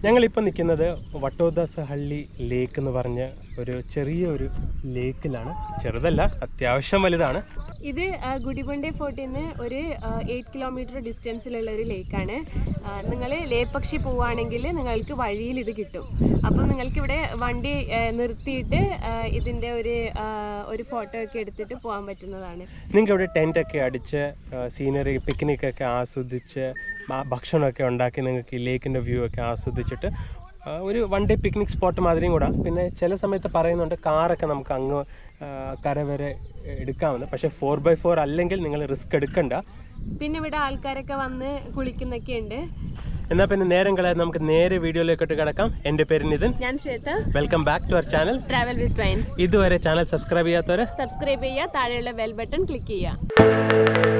ഞങ്ങളിപ്പോൾ നിൽക്കുന്നത് വട്ടോദാസഹള്ളി ലേക്ക് എന്ന് പറഞ്ഞ ഒരു ചെറിയ ഒരു ലേക്കിലാണ് ചെറുതല്ല അത്യാവശ്യം വലുതാണ് ഇത് ആ, ഗുഡിബണ്ടെ ഫോർട്ടിൽ നിന്ന് ഒരു എയ്റ്റ് കിലോമീറ്റർ ഡിസ്റ്റൻസിലുള്ള ഒരു ലേക്കാണ് നിങ്ങൾ ലേപ്പക്ഷി പോവുകയാണെങ്കിൽ നിങ്ങൾക്ക് വഴിയിൽ ഇത് കിട്ടും അപ്പം നിങ്ങൾക്ക് ഇവിടെ വണ്ടി ആ, നിർത്തിയിട്ട് ആ, ഇതിൻ്റെ ഒരു ആ, ഒരു ഫോട്ടോ ഒക്കെ എടുത്തിട്ട് പോകാൻ പറ്റുന്നതാണ് നിങ്ങൾക്ക് ഇവിടെ ടെൻ്റ് ഒക്കെ അടിച്ച് സീനറി പിക്നിക് ഒക്കെ ആസ്വദിച്ച് ഭ- ഭക്ഷണമൊക്കെ ഉണ്ടാക്കി നിങ്ങൾക്ക് ഈ ലേക്കിൻ്റെ വ്യൂ ഒക്കെ ആസ്വദിച്ചിട്ട് ആ, ഒരു വൺ ഡേ പിക്നിക് സ്പോട്ട് മാതിരിയും കൂടാ പിന്നെ ചില സമയത്ത് പറയുന്നുണ്ട് കാറൊക്കെ നമുക്ക് അങ്ങ് ആ, കര വരെ എടുക്കാമെന്ന് പക്ഷേ ഫോർ ബൈ ഫോർ അല്ലെങ്കിൽ നിങ്ങൾ റിസ്ക് എടുക്കണ്ട പിന്നെ ഇവിടെ ആൾക്കാരൊക്കെ വന്ന് കുളിക്കുന്നൊക്കെ ഉണ്ട് എന്നാൽ പിന്നെ നേരം കളയാതെ നമുക്ക് നേരെ വീഡിയോയിലേക്കോട്ട് കിടക്കാം എൻ്റെ പേര് നിതിൻ ഞാൻ Shwetha welcome back to our channel travel with trains ഇതുവരെ ചാനൽ സബ്സ്ക്രൈബ് ചെയ്യാത്തവരെ സബ്സ്ക്രൈബ് ചെയ്യുക താഴെയുള്ള ബെൽ ബട്ടൺ ക്ലിക്ക് ചെയ്യുക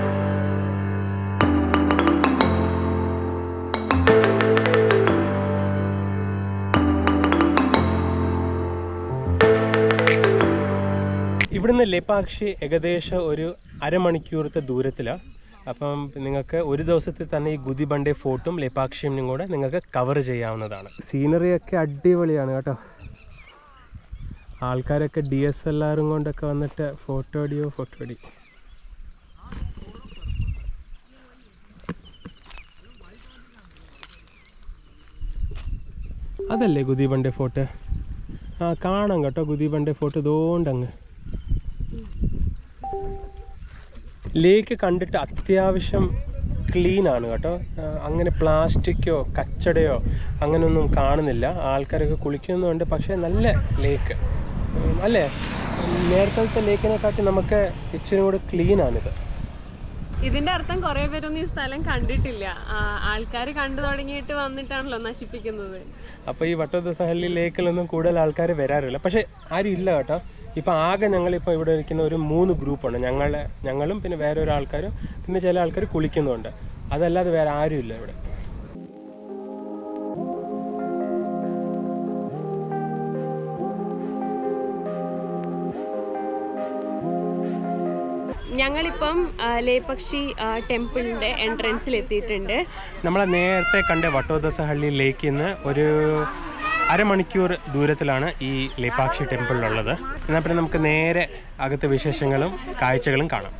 ഇവിടുന്ന് ലേപ്പാക്ഷി ഏകദേശം ഒരു അരമണിക്കൂറത്തെ ദൂരത്തിലാണ് അപ്പം നിങ്ങൾക്ക് ഒരു ദിവസത്തിൽ തന്നെ ഈ ഗുദിബണ്ടെ ഫോർട്ടും ലേപ്പാക്ഷിയും കൂടെ നിങ്ങൾക്ക് കവർ ചെയ്യാവുന്നതാണ് സീനറി ഒക്കെ അടിപൊളിയാണ് കേട്ടോ ആൾക്കാരൊക്കെ ഡി എസ് എൽ ആറും കൊണ്ടൊക്കെ വന്നിട്ട് ഫോട്ടോ അടിയോ ഫോട്ടോ അടി അതല്ലേ ഗുദിബണ്ടെ ഫോർട്ട് ആ കാണാം കേട്ടോ ഗുദിബണ്ടെ ഫോർട്ട് ഇതുകൊണ്ടങ്ങ് ലേക്ക് കണ്ടിട്ട് അത്യാവശ്യം ക്ലീൻ ആണ് കേട്ടോ ആ, അങ്ങനെ പ്ലാസ്റ്റിക്കോ കച്ചടയോ അങ്ങനെയൊന്നും കാണുന്നില്ല ആൾക്കാരൊക്കെ കുളിക്കുന്നുണ്ട് പക്ഷേ നല്ല ലേക്ക് ഉം, അല്ലേ നേരത്തെ ലേക്കിനെക്കാട്ടി നമുക്ക് ഇച്ചിരി കൂടെ ക്ലീൻ ആണിത് ഇതിന്റെ അർത്ഥം കുറെ പേരൊന്നും ഈ സ്ഥലം കണ്ടിട്ടില്ല ആൾക്കാർ കണ്ടു തുടങ്ങിയിട്ട് വന്നിട്ടാണല്ലോ നശിപ്പിക്കുന്നത് അപ്പോൾ ഈ വട്ടോദസഹള്ളി ലേക്കിലൊന്നും കൂടുതൽ ആൾക്കാർ വരാറില്ല പക്ഷേ ആരും ഇല്ല കേട്ടോ ഇപ്പോൾ ആകെ ഞങ്ങളിപ്പോൾ ഇവിടെ ഇരിക്കുന്ന ഒരു മൂന്ന് ഗ്രൂപ്പാണ് ഞങ്ങൾ ഞങ്ങളും പിന്നെ വേറെ ഒരു ആൾക്കാരും പിന്നെ ചില ആൾക്കാർ കുളിക്കുന്നുണ്ട് അതല്ലാതെ വേറെ ആരും ഇല്ല ഇവിടെ ഞങ്ങളിപ്പം ആ, ലേപക്ഷി ആ, ടെമ്പിളിന്റെ എൻട്രൻസിൽ എത്തിയിട്ടുണ്ട് നമ്മളെ നേരത്തെ കണ്ട വട്ടോദസഹള്ളി ലേക്കിൽ നിന്ന് ഒരു അരമണിക്കൂർ ദൂരത്തിലാണ് ഈ ലേപ്പാക്ഷി ടെമ്പിളിലുള്ളത് എന്നാൽ പിന്നെ നമുക്ക് നേരെ അകത്തെ വിശേഷങ്ങളും കാഴ്ചകളും കാണാം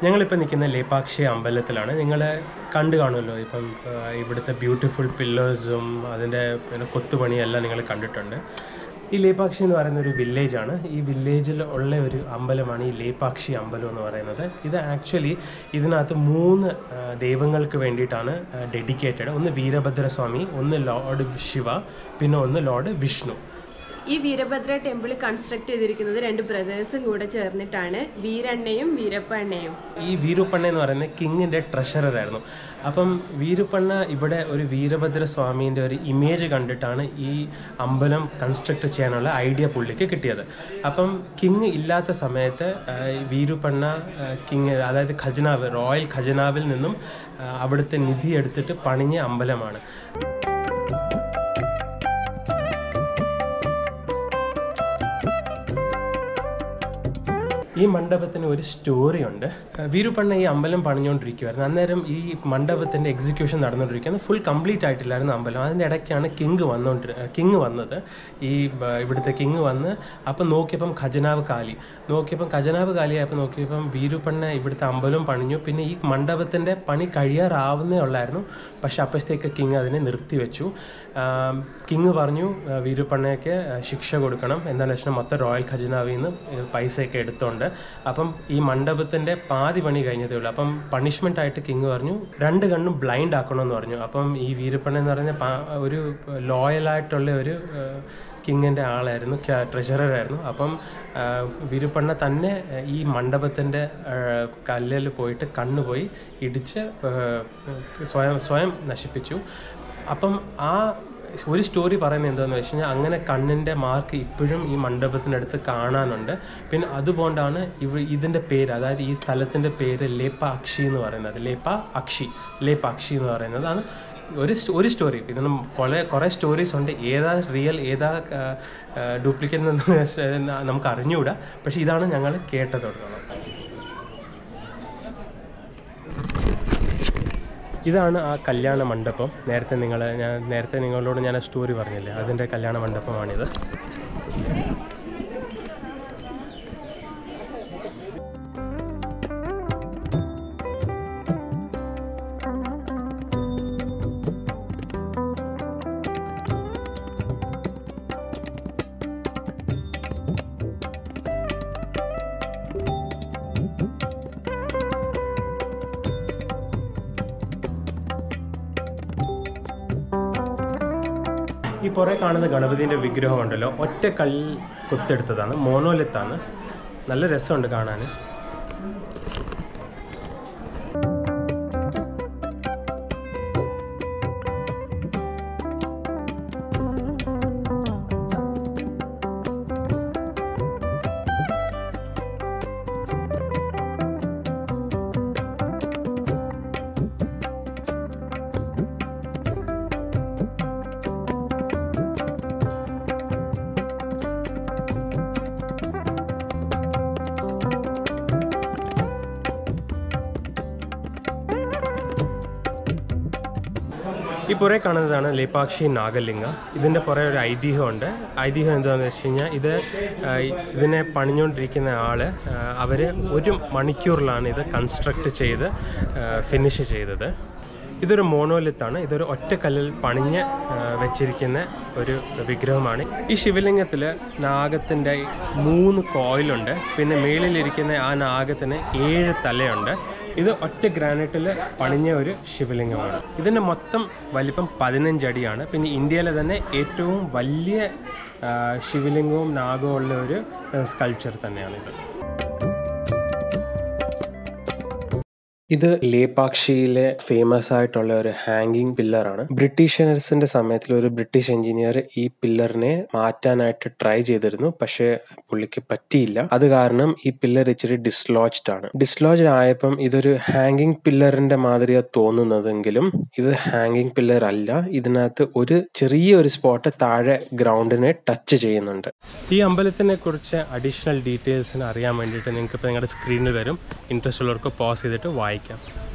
ഞങ്ങളിപ്പോൾ നിൽക്കുന്ന ലേപ്പാക്ഷി അമ്പലത്തിലാണ് നിങ്ങൾ കണ്ടു കാണുമല്ലോ ഇപ്പം ആ, ഇവിടുത്തെ ബ്യൂട്ടിഫുൾ പില്ലേഴ്സും അതിൻ്റെ പിന്നെ കൊത്തുപണിയെല്ലാം നിങ്ങൾ കണ്ടിട്ടുണ്ട് ഈ ലേപ്പാക്ഷി എന്ന് പറയുന്ന ഒരു വില്ലേജാണ് ഈ വില്ലേജിൽ ഉള്ള ഒരു അമ്പലമാണ് ഈ ലേപ്പാക്ഷി അമ്പലം എന്ന് പറയുന്നത് ഇത് ആക്ച്വലി ഇതിനകത്ത് മൂന്ന് ആ, ദൈവങ്ങൾക്ക് വേണ്ടിയിട്ടാണ് ഡെഡിക്കേറ്റഡ് ഒന്ന് വീരഭദ്രസ്വാമി ഒന്ന് ലോർഡ് ശിവ പിന്നെ ഒന്ന് ലോർഡ് വിഷ്ണു ഈ വീരഭദ്ര ടെമ്പിൾ കൺസ്ട്രക്ട് ചെയ്തിരിക്കുന്നത് രണ്ട് ബ്രദേഴ്സും കൂടെ ചേർന്നിട്ടാണ് വീരണ്ണയും വീരപ്പ അണ്ണയും ഈ വീരുപ്പണ്ണ എന്ന് പറയുന്നത് കിങ്ങിൻ്റെ ട്രഷറർ ആയിരുന്നു അപ്പം വീരുപ്പണ്ണ ഇവിടെ ഒരു വീരഭദ്ര സ്വാമീൻ്റെ ഒരു ഇമേജ് കണ്ടിട്ടാണ് ഈ അമ്പലം കൺസ്ട്രക്ട് ചെയ്യാനുള്ള ഐഡിയ പുള്ളിക്ക് കിട്ടിയത് അപ്പം കിങ് ഇല്ലാത്ത സമയത്ത് ആ, ഈ വീരുപ്പണ്ണ ആ, കിങ് അതായത് ഖജനാവ് റോയൽ ഖജനാവിൽ നിന്നും ആ, അവിടുത്തെ നിധി എടുത്തിട്ട് പണിഞ്ഞ അമ്പലമാണ് ഈ മണ്ഡപത്തിന് ഒരു സ്റ്റോറി ഉണ്ട് വീരുപണ്ണ ഈ അമ്പലം പണിഞ്ഞുകൊണ്ടിരിക്കുവായിരുന്നു അന്നേരം ഈ മണ്ഡപത്തിന്റെ എക്സിക്യൂഷൻ നടന്നുകൊണ്ടിരിക്കുന്നത് ഫുൾ കംപ്ലീറ്റ് ആയിട്ടില്ലായിരുന്നു അമ്പലം അതിൻ്റെ ഇടയ്ക്കാണ് കിങ് വന്നുകൊണ്ട് കിങ് വന്നത് ഈ ബ- ഇവിടുത്തെ കിങ് വന്ന് അപ്പം നോക്കിയപ്പം ഖജനാവ് കാലി നോക്കിയപ്പം ഖജനാവ് കാലിയായപ്പോൾ നോക്കിയപ്പം വീരുപണ്ണ ഇവിടുത്തെ അമ്പലം പണിഞ്ഞു പിന്നെ ഈ മണ്ഡപത്തിന്റെ പണി കഴിയാറാവുന്നേ ഉള്ളായിരുന്നു പക്ഷെ അപ്പോഴത്തേക്ക് കിങ് അതിനെ നിർത്തിവെച്ചു ആം, കിങ് പറഞ്ഞു ആ, വീരുപണ്ണയ്ക്ക് ആ, ശിക്ഷ കൊടുക്കണം എന്താണെന്ന് വെച്ചാൽ മൊത്തം റോയൽ ഖജനാവിൽ നിന്ന് ഈ പൈസയൊക്കെ എടുത്തോണ്ട് അപ്പം ഈ മണ്ഡപത്തിന്റെ പാതി പണി കഴിഞ്ഞതേ ഉള്ളൂ അപ്പം പണിഷ്മെന്റ് ആയിട്ട് കിങ് പറഞ്ഞു രണ്ട് കണ്ണും ബ്ലൈൻഡ് ആക്കണമെന്ന് പറഞ്ഞു അപ്പം ഈ വീരപ്പണ്ണ എന്ന് പറഞ്ഞ പാ- ഒരു ലോയലായിട്ടുള്ള ഒരു കിങ്ങിൻ്റെ ആളായിരുന്നു ട്രഷററായിരുന്നു അപ്പം ആ, വീരുപ്പണ്ണ തന്നെ ആ, ഈ മണ്ഡപത്തിൻ്റെ കല്ലിൽ പോയിട്ട് കണ്ണുപോയി ഇടിച്ച് ആ, സ്വയം സ്വയം നശിപ്പിച്ചു അപ്പം ആ ഒരു സ്റ്റോറി പറയുന്നത് എന്താണെന്ന് വെച്ച് കഴിഞ്ഞാൽ അങ്ങനെ കണ്ണിൻ്റെ മാർക്ക് ഇപ്പോഴും ഈ മണ്ഡപത്തിനടുത്ത് കാണാനുണ്ട് പിന്നെ അതുകൊണ്ടാണ് ഇവ ഇതിൻ്റെ പേര് അതായത് ഈ സ്ഥലത്തിൻ്റെ പേര് ലേപ്പ അക്ഷി എന്ന് പറയുന്നത് ലേപ്പ അക്ഷി ലേപ്പ അക്ഷി എന്ന് പറയുന്നതാണ് ഒരു സ്റ്റോ- ഒരു സ്റ്റോറി ഇതിനും കുറേ കുറേ സ്റ്റോറീസ് ഉണ്ട് ഏതാ റിയൽ ഏതാ ഡ്യൂപ്ലിക്കേറ്റ് എന്ന് നമുക്ക് അറിഞ്ഞുകൂടാ പക്ഷേ ഇതാണ് ഞങ്ങൾ കേട്ടതോടത്തോളം ഇതാണ് ആ കല്യാണ മണ്ഡപം നേരത്തെ നിങ്ങൾ ഞാൻ നേരത്തെ നിങ്ങളോട് ഞാൻ ആ സ്റ്റോറി പറഞ്ഞില്ലേ അതിൻ്റെ കല്യാണ മണ്ഡപമാണിത് ഈ പുറകെ കാണുന്ന ഗണപതിൻ്റെ വിഗ്രഹം ഉണ്ടല്ലോ ഒറ്റ കല്ലിൽ കൊത്തെടുത്തതാണ് മോണോലിത്താണ് നല്ല രസമുണ്ട് കാണാൻ ഈ പുറകെ കാണുന്നതാണ് ലേപ്പാക്ഷി നാഗലിംഗ ഇതിൻ്റെ പുറകെ ഒരു ഐതിഹ്യമുണ്ട് ഐതിഹ്യം എന്താണെന്ന് വെച്ച് കഴിഞ്ഞാൽ ഇത് ആ, ഇതിനെ പണിഞ്ഞുകൊണ്ടിരിക്കുന്ന ആൾ അവർ ഒരു മണിക്കൂറിലാണ് ഇത് കൺസ്ട്രക്ട് ചെയ്ത് ഫിനിഷ് ചെയ്തത് ഇതൊരു മോണോലിത്താണ് ഇതൊരു ഒറ്റക്കല്ലിൽ പണിഞ്ഞ് ആ, വെച്ചിരിക്കുന്ന ഒരു വിഗ്രഹമാണ് ഈ ശിവലിംഗത്തിൽ നാഗത്തിൻ്റെ മൂന്ന് കോയിലുണ്ട് പിന്നെ മേളിലിരിക്കുന്ന ആ നാഗത്തിന് ഏഴ് തലയുണ്ട് ഇത് ഒറ്റ ഗ്രാനൈറ്റിൽ പണിഞ്ഞ ഒരു ശിവലിംഗമാണ് ഇതിൻ്റെ മൊത്തം വലിപ്പം പതിനഞ്ചടിയാണ് പിന്നെ ഇന്ത്യയിലെ തന്നെ ഏറ്റവും വലിയ ആ, ശിവലിംഗവും നാഗവും ഉള്ള ഒരു സ്കൾപ്ചർ തന്നെയാണിത് ഇത് ലേപാക്ഷിയിലെ ഫേമസ് ആയിട്ടുള്ള ഒരു ഹാങ്ങിങ് പില്ലറാണ് ബ്രിട്ടീഷേഴ്സിന്റെ സമയത്തിൽ ഒരു ബ്രിട്ടീഷ് എഞ്ചിനീയർ ഈ പില്ലറിനെ മാറ്റാനായിട്ട് ട്രൈ ചെയ്തിരുന്നു പക്ഷേ പുള്ളിക്ക് പറ്റിയില്ല അത് കാരണം ഈ പില്ലർ ഇച്ചിരി ഡിസ്ലോജ്ഡ് ആണ് ഡിസ്ലോജ്ഡ് ആയപ്പം ഇതൊരു ഹാങ്ങിങ് പില്ലറിന്റെ മാതിരിയാ തോന്നുന്നതെങ്കിലും ഇത് ഹാങ്ങിങ് പില്ലർ അല്ല ഇതിനകത്ത് ഒരു ചെറിയ ഒരു സ്പോട്ട് താഴെ ഗ്രൗണ്ടിനെ ടച്ച് ചെയ്യുന്നുണ്ട് ഈ അമ്പലത്തിനെ കുറിച്ച് അഡീഷണൽ ഡീറ്റെയിൽസിന് അറിയാൻ വേണ്ടിയിട്ട് നിങ്ങൾക്ക് ഇപ്പോൾ നിങ്ങളുടെ സ്ക്രീനിൽ വരും ഇൻട്രസ്റ്റ് ഉള്ളവർക്ക് പോസ് ചെയ്തിട്ട് വായിക്കാം